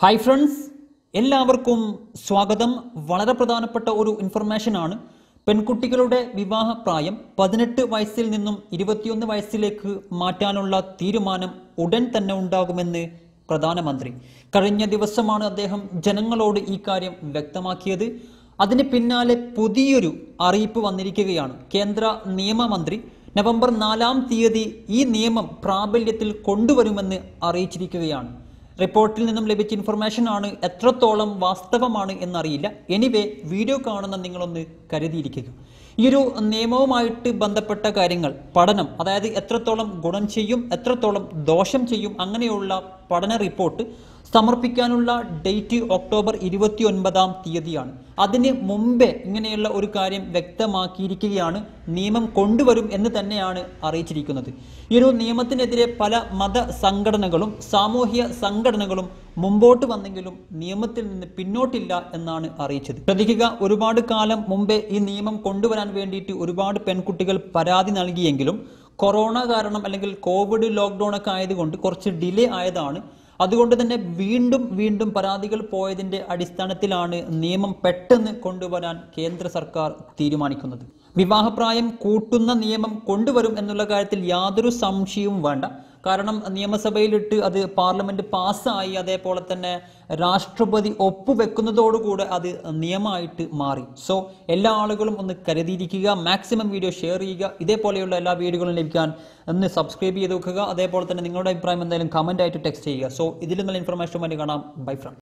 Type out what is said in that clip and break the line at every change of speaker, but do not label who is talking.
hi friends എല്ലാവർക്കും സ്വാഗതം വളരെ പ്രധാനപ്പെട്ട ഒരു ഇൻഫർമേഷൻ ആണ് പെൺകുട്ടികളുടെ വിവാഹ പ്രായം പതിനെട്ട് വയസ്സിൽ നിന്നും ഇരുപത്തിയൊന്ന് വയസ്സിലേക്ക് മാറ്റാനുള്ള തീരുമാനം ഉടൻ തന്നെ ഉണ്ടാകുമെന്ന് പ്രധാനമന്ത്രി കഴിഞ്ഞ ദിവസമാണ് അദ്ദേഹം ജനങ്ങളോട് ഈ കാര്യം വ്യക്തമാക്കിയത് അതിന് പിന്നാലെ പുതിയൊരു അറിയിപ്പ് വന്നിരിക്കുകയാണ് കേന്ദ്ര നിയമമന്ത്രി നവംബർ നാലാം തീയതി ഈ നിയമം പ്രാബല്യത്തിൽ കൊണ്ടുവരുമെന്ന് അറിയിച്ചിരിക്കുകയാണ് റിപ്പോർട്ടിൽ നിന്നും ലഭിച്ച ഇൻഫർമേഷൻ ആണ് എത്രത്തോളം വാസ്തവമാണ് എന്നറിയില്ല എനിവേ വീഡിയോ കാണുന്ന നിങ്ങളൊന്ന് കരുതിയിരിക്കുക ഈ ഒരു നിയമവുമായിട്ട് ബന്ധപ്പെട്ട കാര്യങ്ങൾ പഠനം അതായത് എത്രത്തോളം ഗുണം ചെയ്യും എത്രത്തോളം ദോഷം ചെയ്യും അങ്ങനെയുള്ള പഠന റിപ്പോർട്ട് സമർപ്പിക്കാനുള്ള ഡേറ്റ് ഒക്ടോബർ ഇരുപത്തി ഒൻപതാം തീയതിയാണ് അതിന് മുമ്പേ ഇങ്ങനെയുള്ള ഒരു കാര്യം വ്യക്തമാക്കിയിരിക്കുകയാണ് നിയമം കൊണ്ടുവരും എന്ന് തന്നെയാണ് അറിയിച്ചിരിക്കുന്നത് ഈ ഒരു നിയമത്തിനെതിരെ പല മത സംഘടനകളും സാമൂഹ്യ സംഘടനകളും മുമ്പോട്ട് വന്നെങ്കിലും നിയമത്തിൽ നിന്ന് പിന്നോട്ടില്ല എന്നാണ് അറിയിച്ചത് ശ്രദ്ധിക്കുക ഒരുപാട് കാലം മുമ്പേ ഈ നിയമം കൊണ്ടുവരാൻ വേണ്ടിയിട്ട് ഒരുപാട് പെൺകുട്ടികൾ പരാതി നൽകിയെങ്കിലും കൊറോണ കാരണം അല്ലെങ്കിൽ കോവിഡ് ലോക്ക്ഡൗൺ ഒക്കെ ആയതുകൊണ്ട് കുറച്ച് ഡിലേ ആയതാണ് അതുകൊണ്ട് തന്നെ വീണ്ടും വീണ്ടും പരാതികൾ പോയതിന്റെ അടിസ്ഥാനത്തിലാണ് നിയമം പെട്ടെന്ന് കൊണ്ടുവരാൻ കേന്ദ്ര സർക്കാർ തീരുമാനിക്കുന്നത് വിവാഹപ്രായം കൂട്ടുന്ന നിയമം കൊണ്ടുവരും എന്നുള്ള കാര്യത്തിൽ യാതൊരു സംശയവും വേണ്ട കാരണം നിയമസഭയിലിട്ട് അത് പാർലമെന്റ് പാസ്സായി അതേപോലെ തന്നെ രാഷ്ട്രപതി ഒപ്പുവെക്കുന്നതോടുകൂടെ അത് നിയമമായിട്ട് മാറി സോ എല്ലാ ആളുകളും ഒന്ന് കരുതിയിരിക്കുക മാക്സിമം വീഡിയോ ഷെയർ ചെയ്യുക ഇതേപോലെയുള്ള എല്ലാ വീഡിയോകളും ലഭിക്കാൻ ഒന്ന് സബ്സ്ക്രൈബ് ചെയ്ത് വെക്കുക അതേപോലെ തന്നെ നിങ്ങളുടെ അഭിപ്രായം എന്തായാലും കമന്റ് ആയിട്ട് ടെക്സ്റ്റ് ചെയ്യുക സോ ഇതിൽ നല്ല ഇൻഫർമേഷൻ വേണ്ടി കാണാം ബൈ ഫ്രണ്ട്